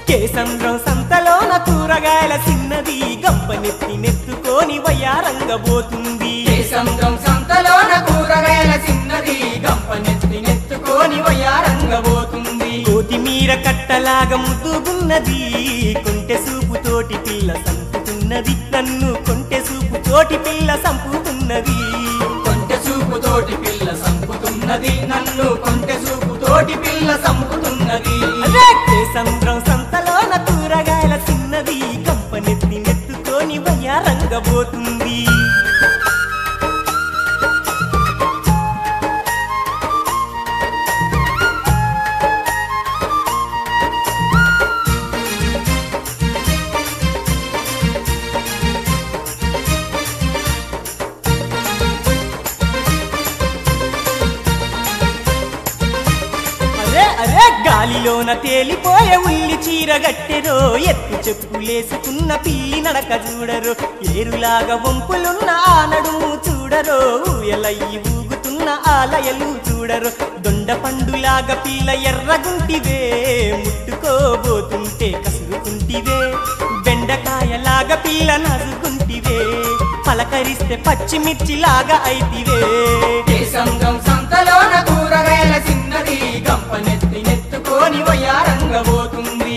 కేసంద్రం సంతలోన కూరగాయల చిన్నది గంప నెత్తి నెత్తుకొని వయ్యారంగబోతుంది కేసంద్రం సంతలోన కూరగాయల చిన్నది గంపనెత్తి నెత్తుకొని వయ్యారంగబోతుంది కోతిమీర కట్టలాగా ముద్దుగున్నది కొంటె సూపు తోటి పిల్ల సంపుతున్నది నన్ను కొంటె సూపు తోటి పిల్ల సంపుతున్నది కొంటె చూపు తోటి పిల్ల సంపుతున్నది నన్ను కొంటె చూపు తోటి పిల్ల సంపుతున్నది అదే కేసంద్రం సంతలోన కూరగాయల చిన్నది గంప నెత్తి నెత్తుకొని వయ్యారంగబోతుంది అరే అరే గాలిలోన తేలిపోయే ఉల్లి చీర గట్టెరో ఎత్తు చెప్పులేసుకున్న పిల్లి నడక చూడరు ఏరులాగా వంపులున్న ఆ నడుము చూడరో ఊయలయ్యి ఊగుతున్న ఆలయలు చూడరు దొండ పండులాగా పిల్ల ఎర్రగుంటివే ముట్టుకోబోతుంటే కసురుకుంటివే బెండకాయలాగా పిల్ల నసుకుంటివే పలకరిస్తే పచ్చిమిర్చిలాగా అయితివే కేసంద్రం సంతలోన కూరగాయల చిన్నది గంపనెత్తి నెత్తుకొని వయ్యారంగబోతుంది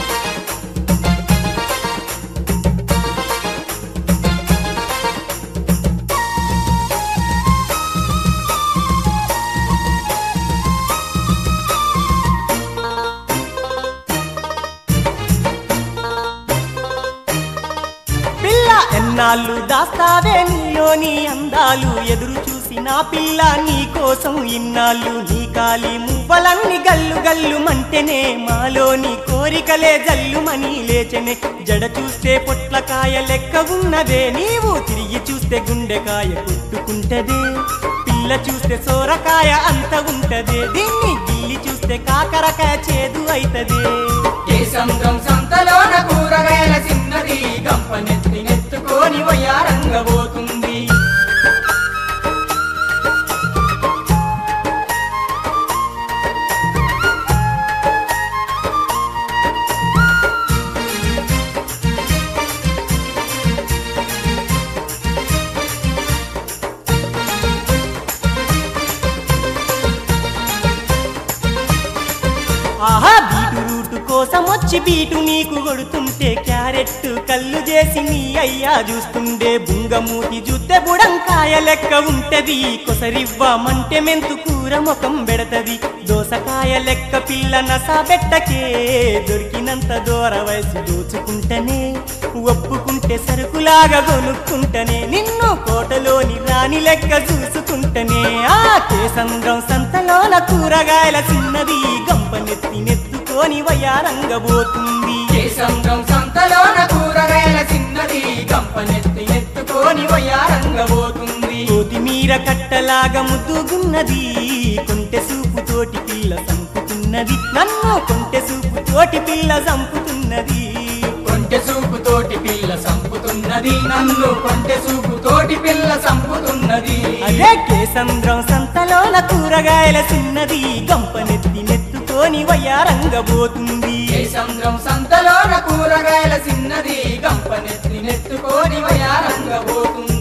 పిల్ల ఎన్నాళ్ళు దాస్తావే నీలోని అందాలు ఎదురు చూసి నా పిల్ల నీ కోసం ఇన్నాళ్ళు నీ కాలి మువ్వలన్నీ గల్లు గల్లు మంటెనే మాలోని కోరికలే జల్లుమని లేచెనే జడ చూస్తే పొట్లకాయ లెక్క ఉన్నదే నీవు తిరిగి చూస్తే గుండెకాయ కొట్టుకుంటదే పిల్ల చూస్తే సోరకాయ అంత ఉంటదే దీన్ని గిల్లి చూస్తే కాకరకాయ చేదు అయితదే కేసంద్రం సంతలోన కూరగాయల చిన్నది గంపనెత్తి నెత్తుకొని వయ్యారంగబోతుంది ఆహా బీటు రూటు కోసం వచ్చి బీటు నీకు కొడుతుంటే క్యారెట్ కళ్ళు చేసి నీ అయ్యా చూస్తుండే బుంగమూతి చూస్తే బుడంకాయ లెక్క ఉంటది కొసరివ్వమంటే మెంతు కూర ముఖం పెడతది దోసకాయ లెక్క పిల్ల నసా బెట్టకే దొరికినంత దూర వయసు దోచుకుంటనే ఒప్పుకుంటే సరుకులాగా కొనుక్కుంటనే నిన్ను కోటలోని రాణి లెక్క చూసుకుంటనే ఆ కేసంద్రం సంతలోన కూరగాయల చిన్నది గంపనెత్తి నెత్తుకొని వయారంగబోతుంది కేసంద్రం సంతలోన కూరగాయల చిన్నది గంపనెత్తి నెత్తుకొని వయ్యారంగబోతుంది కోతిమీర కట్టలాగా ముద్దుగున్నది కొంటె సూపు తోటి పిల్ల సంపుతున్నది నన్ను కొంటె సూపు తోటి పిల్ల సంపుతున్నది కొంటె చూపు తోటి పిల్ల సంపుతున్నది నన్ను కొంటె చూపు తోటి పిల్ల సంపుతున్నది అదే కేసంద్రం సంతలోన కూరగాయల చిన్నది గంపనెత్తి నెత్తుకొని వయ్యారంగబోతుంది కేసంద్రం సంతలోన కూరగాయల చిన్నది గంపనెత్తి నెత్తుకొని వయ్యారంగబోతుంది